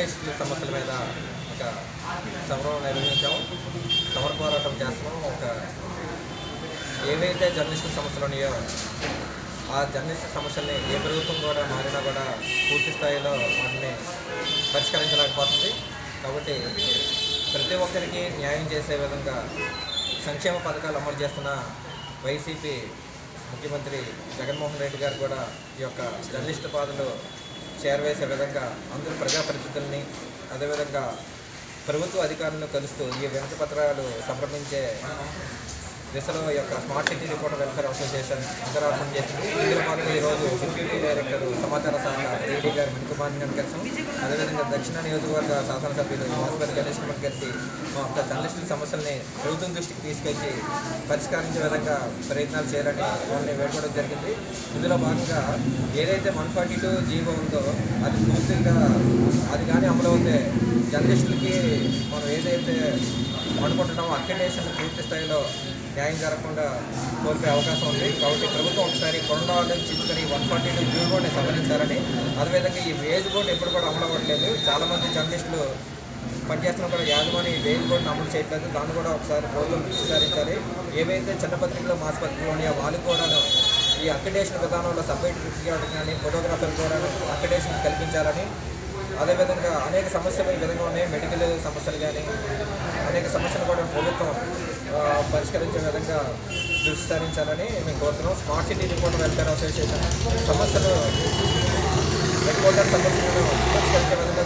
జర్నలిస్టుల సమస్యల మీద ఒక సమరం నిర్వహించాము సమర పోరాటం చేస్తున్నాం ఒక ఏవైతే జర్నలిస్టుల సమస్యలు ఉన్నాయో ఆ జర్నలిస్ట్ సమస్యల్ని ఏ ప్రభుత్వం కూడా మారినా కూడా పూర్తి స్థాయిలో వాటిని పరిష్కరించలేకపోతుంది కాబట్టి ప్రతి ఒక్కరికి న్యాయం చేసే విధంగా సంక్షేమ పథకాలు అమలు చేస్తున్న వైసీపీ ముఖ్యమంత్రి జగన్మోహన్ రెడ్డి గారు కూడా ఈ యొక్క జర్నలిస్ట్ పాదలు చేరవేసే విధంగా అందరూ ప్రజాప్రతినిధుల్ని అదేవిధంగా ప్రభుత్వ అధికారులను కలుస్తూ ఈ వినతి పత్రాలు సంప్రదించే దిశలో ఈ యొక్క smart city reporter welfare association అంతరార్థం చేసింది ఇందులో భాగంగా ఈరోజు డిప్యూటీ డైరెక్టర్ సమాచార శాఖ డీడీ గారు మణికుమార్ గారిని కలిసాం అదేవిధంగా దక్షిణ నియోజకవర్గ శాసనసభ్యులు వాసుపల్లి గణేష్ కుమార్ కలిసి మా యొక్క జర్నలిస్టుల సమస్యల్ని ప్రభుత్వం దృష్టికి తీసుకొచ్చి పరిష్కరించే విధంగా ప్రయత్నాలు చేయాలని వాళ్ళని వేడుకోవడం జరిగింది ఇందులో భాగంగా ఏదైతే వన్ ఫార్టీ టూ జీవో ఉందో అది పూర్తిగా అది కానీ అమలు అవుతే జర్నలిస్టులకి మనం ఏదైతే అనుకుంటున్నామో అక్రిడేషన్ పూర్తి స్థాయిలో న్యాయం జరగకుండా కోల్పోయే అవకాశం ఉంది కాబట్టి ప్రభుత్వం ఒకసారి కొరడా ఆలోచించుకొని వన్ ఫార్టీ టూ జీవో బోర్డుని సవరించాలని అదేవిధంగా ఈ వేజ్ బోర్డు ఎప్పుడు కూడా అమలు అవ్వట్లేదు చాలామంది జర్నలిస్టులు పనిచేస్తున్న కూడా యాజమాని వేజ్ బోర్డుని అమలు చేయట్లేదు దాన్ని కూడా ఒకసారి ప్రభుత్వం విచారించాలి ఏవైతే చిన్న పత్రికలు మాస్ పత్రికలు ఉన్నాయో వాళ్ళు కూడా ఈ అక్రిడేషన్ విధానంలో సబ్మిట్ కానీ ఫోటోగ్రాఫర్ కూడా అక్రిడేషన్ కల్పించాలని అదేవిధంగా అనేక సమస్యలు ఈ విధంగా ఉన్నాయి మెడికల్ సమస్యలు కానీ అనేక సమస్యలు కూడా ప్రభుత్వం ఆ, పరిష్కరించే విధంగా దృష్టి సారించాలని మేము కోరుతున్నాం smart city reporter welfare association సమస్యలు రిపోర్టర్ సమస్యలను పరిష్కరించే విధంగా